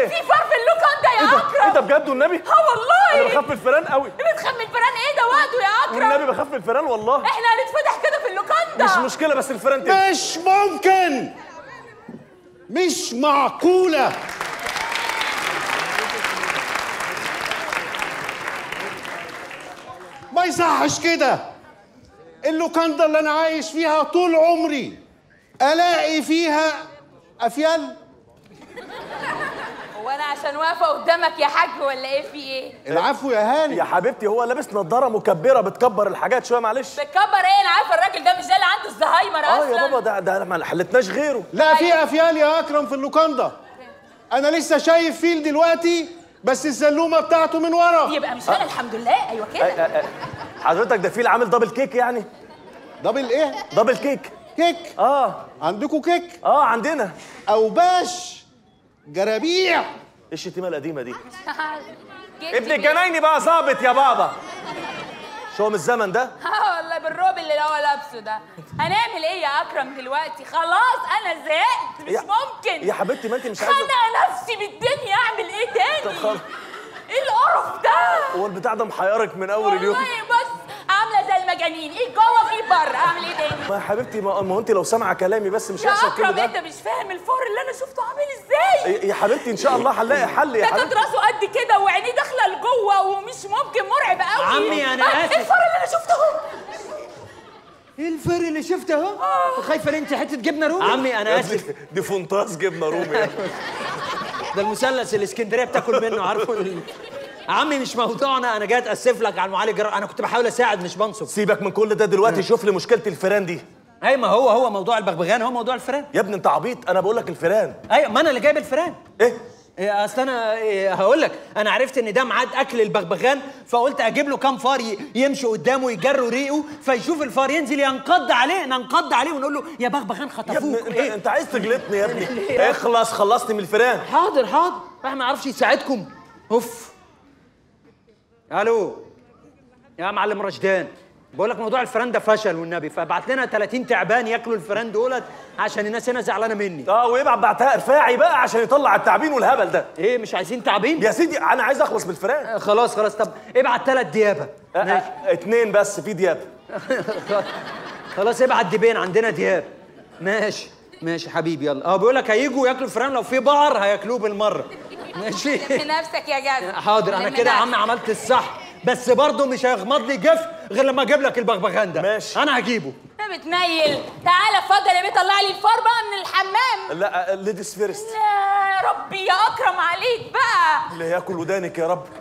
ايه في فار في اللوكاندا يا ايه اكرم ده بجد والنبي اه والله انا بخاف من الفيران قوي بتخاف من الفيران ايه ده وقته يا اكرم والنبي بخاف من الفيران والله احنا هنتفتح كده في اللوكاندا مش مشكله بس الفيران تبقى مش ممكن مش معقولة ما يصحش كده اللوكاندا اللي انا عايش فيها طول عمري الاقي فيها افيال هو انا عشان واقفه قدامك يا حاج ولا ايه في ايه العفو يا هاني يا حبيبتي هو لابس نظاره مكبره بتكبر الحاجات شويه معلش بتكبر ايه انا عارفه الراجل ده مش ده اللي عنده الزهايمر اه اصلا يا بابا ده ده ما حلتناش غيره لا في افيال يا اكرم في اللوكاندا انا لسه شايف فيل دلوقتي بس السلومه بتاعته من ورا يبقى مش انا الحمد لله ايوه آه، كده آه، آه. حضرتك ده فيل عامل دبل كيك يعني دبل ايه دبل كيك كيك اه عندكم كيك اه عندنا اوباش جرابيع ايه الشتيمه القديمه دي جدي ابن بيه. الجنايني بقى ظابط يا بابا شو من الزمن ده اه والله بالروب اللي هو لابسه ده هنعمل ايه يا اكرم دلوقتي خلاص انا زهقت مش يا- ممكن يا حبيبتي ما انت مش عايزه خنق نفسي بالدنيا اعمل ايه طب تاني خلاص. ايه القرف ده هو البتاع ده محيرك من اول اليوم والله بص عامله زي المجانين ايه جوه في بره اعمل ايه تاني ما يا حبيبتي ما ما هو انت لو سامعه كلامي بس مش يا هيحصل كل اكرم ده انت مش فاهم الفار اللي انا شفته عامل ازاي يا حبيبتي ان شاء الله هنلاقي حل يا ده كانت حبيبتي راسه قد كده وعينيه داخله لجوه ومش ممكن مرعب قوي عمي، أنا آه، آسف. ايه الفار اللي انا شفته ايه الفرق اللي شفته اهو خايفه انت حته جبنه رومي عمي انا يا اسف ابني، دي فونتاز جبنه رومي يعني. ده المثلث الاسكندريه بتاكل منه عارفه ال- عمي مش موضوعنا انا جاي اتاسف لك على المعالج الجراحي انا كنت بحاول اساعد مش بنصب سيبك من كل ده دلوقتي شوف لي مشكله الفيران دي اي ما هو هو موضوع البغبغان هو موضوع الفيران يا ابني انت عبيط انا بقول لك الفيران ايوه ما انا اللي جايب الفيران ايه إيه، اصل انا إيه، هقول لك انا عرفت ان ده ميعاد اكل البغبغان فقلت اجيب له كام فار ي- يمشوا قدامه يجروا ريقه فيشوف الفار ينزل ينقض عليه ننقض عليه ونقول له يا بغبغان يا ابني خطفوك انت إيه؟ انت عايز تجلطني يا ابني اخلص خلصني من الفيران حاضر حاضر واحد ما يعرفش يساعدكم اوف الو يا معلم رشدان بقول لك موضوع الفران ده فشل والنبي فابعت لنا 30 تعبان ياكلوا الفران دولت عشان الناس هنا زعلانه مني اه ويبعت بعتها رفاعي بقى عشان يطلع التعبين والهبل ده ايه مش عايزين تعبين يا سيدي انا عايز اخلص من الفيران آه، خلاص خلاص طب ابعت ثلاث ديابه آه، ماشي آه، اتنين بس في دياب خلاص ابعت ديبين عندنا دياب ماشي ماشي حبيبي يلا اه بيقول لك هيجوا ياكلوا الفران لو في بقر هياكلوه بالمره ماشي نفسك يا جدع حاضر انا لم كده يا نفسك. عم عملت الصح بس برضه مش هيغمض لي جف غير لما اجيب لك البغبغان ده ماشي. انا هجيبه انت بتنيل تعالى اتفضل يا بيه طلع لي الفار بقى من الحمام لا ليديز فيرست يا ربي يا اكرم عليك بقى اللي هياكل ودانك يا رب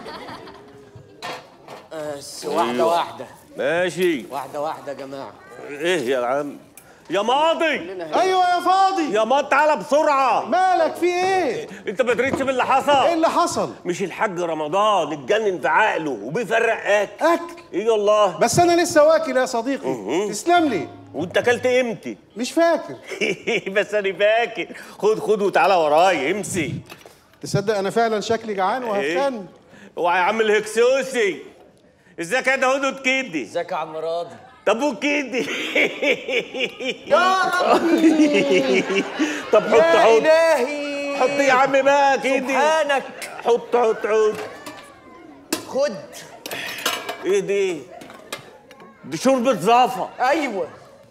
بس واحده واحده ماشي واحده واحده يا جماعه ايه يا عم يا ماضي ايوه يا فاضي يا ماضي تعالى بسرعه مالك في ايه انت ما دريتش باللي ايه حصل اللي حصل مش الحاج رمضان اتجنن في عقله وبيفرق اكل اكل ايه والله بس انا لسه واكل يا صديقي تسلم لي وانت اكلت امتى مش فاكر بس انا فاكر خد خد وتعالى ورايا امسي تصدق انا فعلا شكلي جعان وهفتن اوعى يا عم الهكسوسي ازيك يا هدهد كدي ازيك يا عم راضي طب وكدي يا ربي طب حط حط الهي حط يا عم بقى كدي سبحانك حط حط حط خد ايه دي؟ دي شوربة زعفة ايوه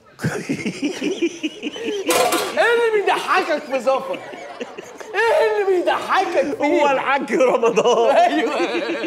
ايه اللي بيضحكك في ظفر ايه اللي بيضحكك هو الحاج رمضان ايوه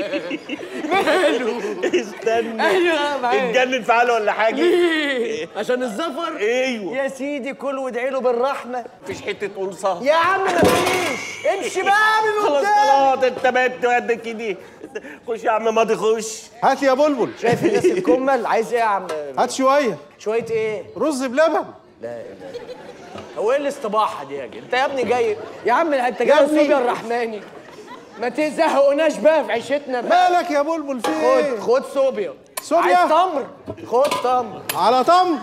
استنى ايوه معاك اتجنن في عقله ولا حاجة؟ عشان الظفر ايوه يا سيدي كل وادعي له بالرحمه مفيش حتة قرصة يا عم مفيش امشي بقى من خلاص قدام خلاص انت بقيت قد كده خش يا عم ماضي خش هات يا بلبل شايف الناس الكمل عايز ايه يا عم هات شويه شويه ايه رز بلبن هو ايه الاستباحه دي يا جدع انت يا ابني جاي يا عم انت جاي ابني. الصبي الرحماني ما تزهقوناش بقى في عيشتنا بقى مالك يا بلبل في خد ايه خد صوبيا صوبيا؟ عايز تمر خد تمر على طم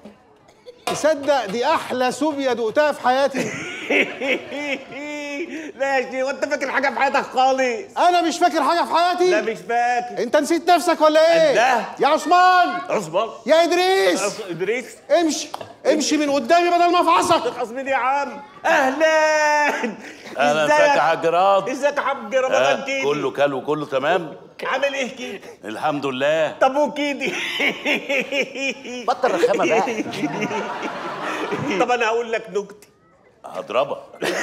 تصدق دي احلى سوبيا دقتها في حياتي ماشي وانت فاكر حاجه في حياتك خالص انا مش فاكر حاجه في حياتي لا مش فاكر انت نسيت نفسك ولا ايه لا. يا عثمان اصبر يا ادريس أص- ادريس امشي امشي من قدامي بدل ما افعصك تخلص مني يا عم اهلا اهلا ازيك يا حاج راد ازيك يا حاج رمضان ها، كيدي كله كل وكله تمام عامل ايه كيدي الحمد لله طب وكيدي بطل رخامه بقى طب انا هقول لك نكته هضربك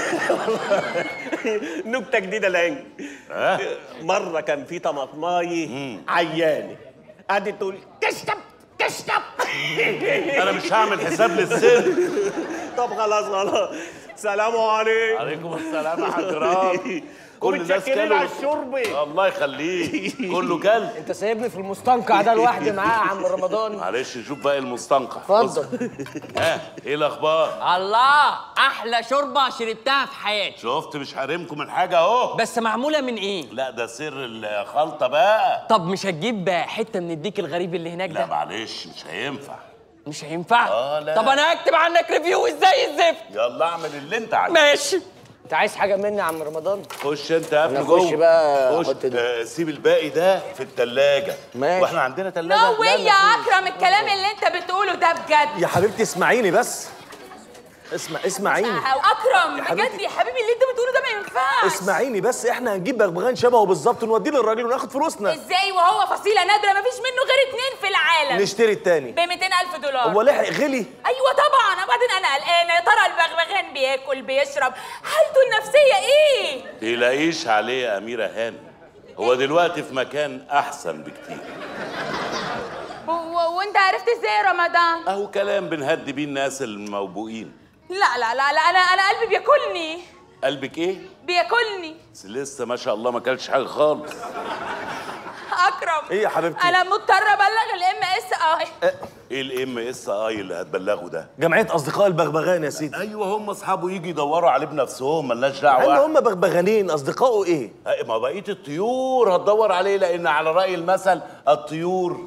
نكته جديده الان ها مره كان في طماطمايه عيانه قعدت تقول كشتب كشتب انا مش هعمل حساب للسر طب خلاص خلاص سلام عليكم عليكم السلام يا حاج راد كل الناس ومتشكرين كلوا على الشرب الله يخليك كله كل انت سايبني في المستنقع ده لوحدي معاه يا عم رمضان معلش شوف باقي المستنقع اتفضل ها ايه الاخبار الله احلى شوربه شربتها في حياتي شفت مش حارمكم من حاجه اهو بس معموله من ايه لا ده سر الخلطه بقى طب مش هتجيب حته من الديك الغريب اللي هناك لا ده معلش مش هينفع مش هينفع آه، لا. طب انا هكتب عنك ريفيو ازاي الزفت يلا اعمل اللي انت عايزه ماشي انت عايز حاجه مني يا عم رمضان خش انت يا ابني أنا جوه أخش بقى خش أحط ده. آه سيب الباقي ده في التلاجة ماشي. واحنا عندنا تلاجة نو واي يا اكرم الكلام اللي انت بتقوله ده بجد يا حبيبتي اسمعيني بس اسمع اسمعيني اكرم يا حبيبتي. بجد يا حبيبي اللي انت بتقوله ده ما ينفعش اسمعيني بس احنا هنجيب بغبغان شبهه بالظبط ونوديه للراجل وناخد فلوسنا ازاي وهو فصيله نادره ما فيش منه غير اتنين في العالم نشتري التاني ب 200000 دولار هو لحق غلي ايوه طبعا وبعدين انا قلقانه يا ترى البغبغان بياكل بيشرب حالته النفسيه ايه تلاقيش عليه يا أميرة هانم هو دلوقتي في مكان أحسن بكتير و- وانت عرفت ازاي يا رمضان أهو كلام بنهدي بيه الناس الموبوئين لا لا لا لا انا انا قلبي بياكلني قلبك إيه؟ بياكلني بس لسه ما شاء الله ما كلتش حاجة خالص اكرم ايه يا حبيبتي؟ انا مضطره ابلغ الام اس اي إيه الإم إس آي اللي هتبلغه ده؟ جمعيه اصدقاء البغبغان يا سيدي أيوه هم أصحابه يجي يدوروا عليه بنفسهم ملناش مع ان دعوة هم بغبغانين اصدقائه ايه أه، ما بقية الطيور هتدور عليه لأن على رأي المثل الطيور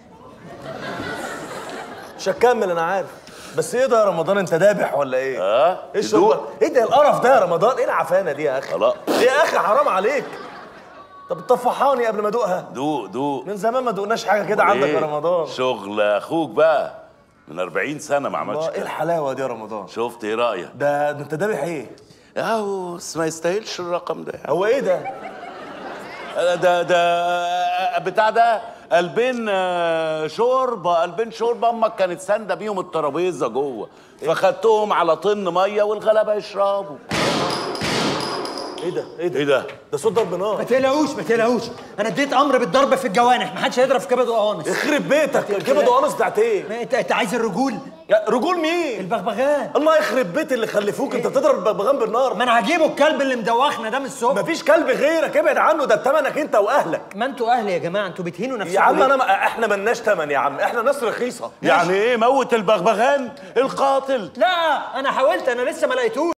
مش هكمل انا عارف بس ايه ده يا رمضان انت دابح ولا ايه؟ ها؟ ايه الشغل؟ ايه ده القرف ده يا رمضان؟ ايه العفانه دي يا اخي؟ خلاص يا اخي حرام عليك طب طفحاني قبل ما ادوقها دوق دوق من زمان ما دقناش حاجه كده عندك يا إيه؟ رمضان شغل اخوك بقى من 40 سنه ما عملش الله، ايه كده الحلاوه دي يا رمضان شفت ايه رايك ده ده انت دابح ايه اهو بس ما يستاهلش الرقم ده هو ايه ده ده ده بتاع ده قلبين آه، شوربه قلبين شوربه امك كانت سانده بيهم الترابيزه جوه فخدتهم على طن ميه والغلابه يشربوا ايه ده ايه ده ايه ده ده صوت ضرب نار ما تقلقوش ما تقلقوش انا اديت امر بالضرب في الجوانح ما حدش هيضرب في كبد وقوانص يخرب بيتك الكبد وقانص بتاعت ايه ما انت انت عايز الرجول يا رجول مين البغبغان الله يخرب بيت اللي خلفوك انت بتضرب البغبغان بالنار ما انا هجيبه الكلب اللي مدوخنا ده من الصبح مفيش كلب غيرك ابعد عنه ده بتمنك انت واهلك ما انتوا اهلي يا جماعه انتوا بتهينوا نفسكم يا عم ليه؟ انا ما احنا ملناش تمن يا عم احنا ناس رخيصه يعني ايه موت البغبغان القاتل لا انا حاولت انا لسه ما لقيتوش